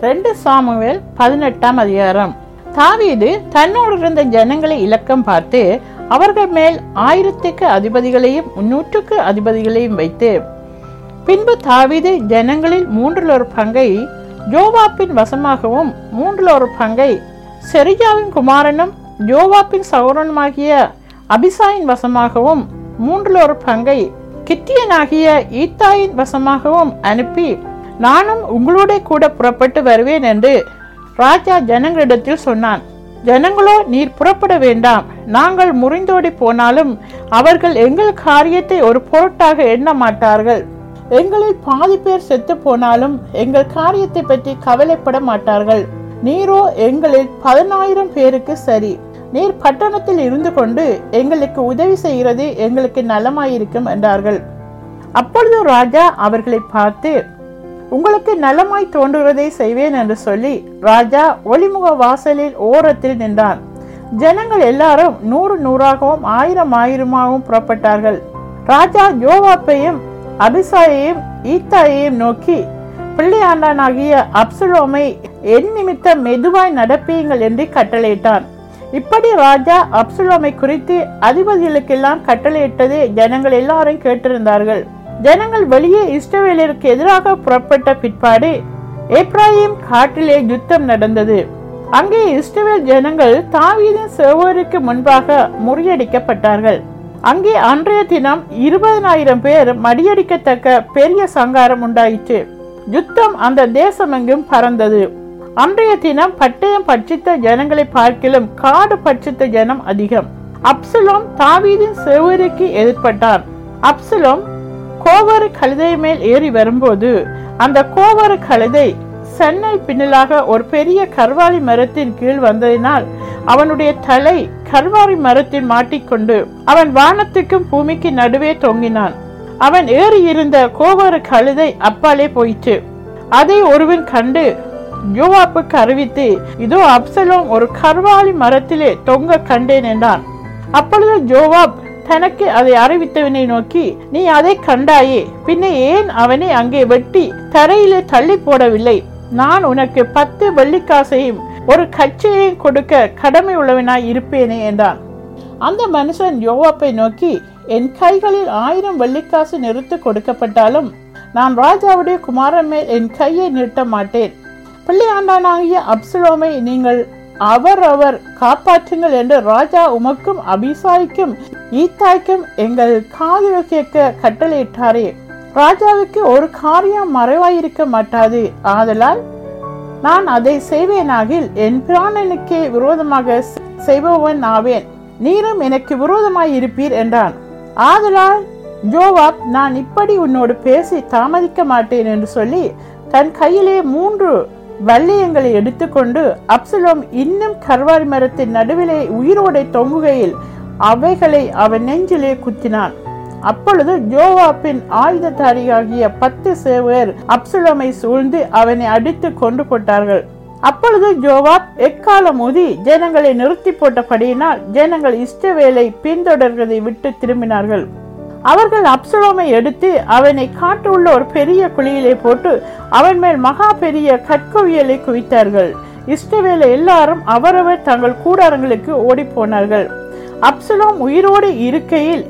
ரெண்டு சாமுவேல் பதினெட்டாம் அதிகாரம் தாவீது தன்னோடு இருந்த ஜனங்களை இலக்கம் பார்த்து அவர்கள் மேல் ஆயிரத்துக்கு அதிபதிகளையும் முன்னூற்றுக்கு அதிபதிகளையும் வைத்து பின்பு தாவீது ஜனங்களில் மூன்றில் ஒரு பங்கை ஜோவாப்பின் வசமாகவும் மூன்றில் ஒரு பங்கை செரியாவின் குமாரனும் ஜோவாப்பின் சகோதரனுமாகிய அபிசாயின் வசமாகவும் மூன்றில் ஒரு பங்கை கித்தியனாகிய ஈத்தாயின் வசமாகவும் அனுப்பி நானும் உங்களோட கூட புறப்பட்டு வருவேன் என்று ராஜா ஜனங்களிடத்தில் சொன்னான் ஜனங்களோ நீர் புறப்பட வேண்டாம் நாங்கள் முறிந்தோடி போனாலும் அவர்கள் எங்கள் காரியத்தை ஒரு பொருட்டாக எண்ண மாட்டார்கள் எங்களில் பாதி பேர் செத்து போனாலும் எங்கள் காரியத்தை பற்றி கவலைப்பட மாட்டார்கள் நீரோ எங்களில் பதினாயிரம் பேருக்கு சரி நீர் பட்டணத்தில் இருந்து கொண்டு எங்களுக்கு உதவி செய்கிறது எங்களுக்கு நலமாயிருக்கும் என்றார்கள் அப்பொழுது ராஜா அவர்களை பார்த்து உங்களுக்கு நலமாய் தோன்றுவதை செய்வேன் என்று சொல்லி ராஜா ஒளிமுக வாசலில் ஓரத்தில் நின்றான் ஜனங்கள் எல்லாரும் நூறு நூறாகவும் ஆயிரம் ஆயிரமாகவும் புறப்பட்டார்கள் ராஜா யோவாப்பையும் அபிசாயையும் ஈத்தாயையும் நோக்கி பிள்ளையாண்டானாகிய அப்சலோமை என் நிமித்தம் மெதுவாய் நடப்பியுங்கள் என்று கட்டளையிட்டான் இப்படி ராஜா அப்சலோமை குறித்து அதிபதிகளுக்கெல்லாம் கட்டளையிட்டதை ஜனங்கள் எல்லாரும் கேட்டிருந்தார்கள் ஜனங்கள் வெளியே இஸ்ரவேலருக்கு எதிராக புறப்பட்ட பிற்பாடு ஏப்ராஹிம் காட்டிலே யுத்தம் நடந்தது அங்கே இஸ்ரவேல் ஜனங்கள் தாவீதின் சேவருக்கு முன்பாக முறியடிக்கப்பட்டார்கள் அங்கே அன்றைய தினம் இருபதனாயிரம் பேர் மடியடிக்கத்தக்க பெரிய சங்காரம் உண்டாயிற்று யுத்தம் அந்த தேசமெங்கும் பறந்தது அன்றைய தினம் பட்டயம் பட்சித்த ஜனங்களை பார்க்கிலும் காடு பட்சித்த ஜனம் அதிகம் அப்சலோம் தாவீதின் செவருக்கு எதிர்பட்டான் அப்சலோம் கோவரு கழுதை மேல் ஏறி வரும்போது அந்த கோவரு கழுதை சென்னை பின்னலாக ஒரு பெரிய கர்வாலி மரத்தின் கீழ் வந்ததினால் அவனுடைய தலை கர்வாரி மரத்தில் மாட்டிக்கொண்டு அவன் வானத்துக்கும் பூமிக்கு நடுவே தொங்கினான் அவன் ஏறி இருந்த கோவரு கழுதை அப்பாலே போயிற்று அதை ஒருவன் கண்டு யோவாப்புக்கு அறிவித்து இதோ அப்சலோம் ஒரு கர்வாலி மரத்திலே தொங்க கண்டேன் என்றான் அப்பொழுது ஜோவாப் தனக்கு அதை அறிவித்தவனை நோக்கி நீ அதை கண்டாயே பின்ன ஏன் அவனை அங்கே வெட்டி தரையிலே தள்ளி போடவில்லை நான் உனக்கு பத்து வெள்ளிக்காசையும் ஒரு கச்சையையும் கொடுக்க கடமை உள்ளவனாய் இருப்பேனே என்றான் அந்த மனுஷன் யோவாப்பை நோக்கி என் கைகளில் ஆயிரம் வெள்ளிக்காசு நிறுத்து கொடுக்கப்பட்டாலும் நான் ராஜாவுடைய குமாரன் மேல் என் கையை நிறுத்த மாட்டேன் பிள்ளையாண்டானாகிய அப்சலோமை நீங்கள் அவர் அவர் காப்பாற்றுங்கள் என்று ராஜா உமக்கும் அபிசாய்க்கும் ஈத்தாய்க்கும் எங்கள் காது கேட்க கட்டளையிட்டாரே ராஜாவுக்கு ஒரு காரியம் மறைவாயிருக்க மாட்டாது ஆதலால் நான் அதை செய்வேனாகில் என் பிராணனுக்கே விரோதமாக செய்பவன் ஆவேன் நீரும் எனக்கு விரோதமாய் இருப்பீர் என்றான் ஆதலால் ஜோவாப் நான் இப்படி உன்னோடு பேசி தாமதிக்க மாட்டேன் என்று சொல்லி தன் கையிலே மூன்று வல்லியங்களை எடுத்துக்கொண்டு அப்சலோம் இன்னும் கர்வாரி மரத்தின் நடுவிலே உயிரோடை தொங்குகையில் அவைகளை அவன் நெஞ்சிலே குத்தினான் அப்பொழுது ஜோவாப்பின் ஆயுததாரியாகிய பத்து சேவர் அப்சலோமை சூழ்ந்து அவனை அடித்து கொண்டு போட்டார்கள் அப்பொழுது ஜோவாப் எக்காலம் ஊதி ஜனங்களை நிறுத்தி போட்டபடியினால் ஜனங்கள் இஷ்டவேலை பின்தொடர்வதை விட்டு திரும்பினார்கள் அவர்கள் அப்சலோமை எடுத்து அவனை காட்டுள்ள ஒரு பெரிய குழியிலே போட்டு அவன் மேல் மகா பெரிய கற்கவியலை குவித்தார்கள் இஷ்டவேலை எல்லாரும் அவரவர் தங்கள் கூடாரங்களுக்கு ஓடி போனார்கள் அப்சலோம் உயிரோடு இருக்கையில்